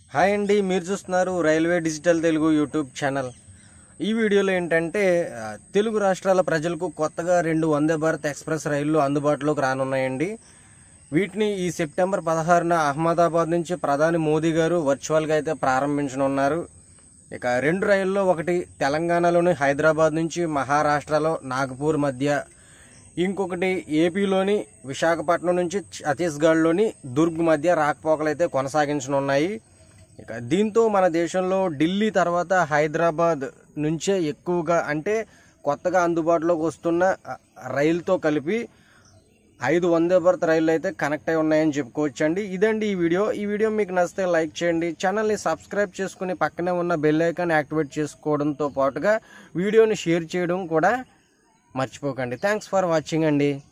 hi అండి మీరు చూస్తున్నారు railway digital Telugu YouTube channel ఈ వీడియోలో ఏంటంటే ఆ, తెలుగు రాష్ట్రాల ప్రజలకు కొత్తగా రెండు వందే భారత్ ఎక్స్ప్రెస్ రైళ్లు అందుబాటులోకి రానున్నాయండి వీటిని ఈ సెప్టెంబర్ పదహారున అహ్మదాబాద్ నుంచి ప్రధాని మోదీ గారు వర్చువల్గా అయితే ప్రారంభించనున్నారు ఇక రెండు రైళ్లలో ఒకటి తెలంగాణలోని హైదరాబాద్ నుంచి మహారాష్ట్రలో నాగపూర్ మధ్య ఇంకొకటి ఏపీలోని విశాఖపట్నం నుంచి ఛత్తీస్గఢ్లోని దుర్గ్ మధ్య రాకపోకలు అయితే కొనసాగించనున్నాయి ఇక దీంతో మన దేశంలో ఢిల్లీ తర్వాత హైదరాబాద్ నుంచే ఎక్కువగా అంటే కొత్తగా అందుబాటులోకి వస్తున్న ఆ, రైలుతో కలిపి ఐదు వందే భారత్ రైళ్ళు అయితే కనెక్ట్ అయి ఉన్నాయని చెప్పుకోవచ్చండి ఇదండి ఈ వీడియో ఈ వీడియో మీకు నచ్చితే లైక్ చేయండి ఛానల్ని సబ్స్క్రైబ్ చేసుకుని పక్కనే ఉన్న బెల్ ఐకాన్ యాక్టివేట్ చేసుకోవడంతో పాటుగా వీడియోని షేర్ చేయడం కూడా మర్చిపోకండి థ్యాంక్స్ ఫర్ వాచింగ్ అండి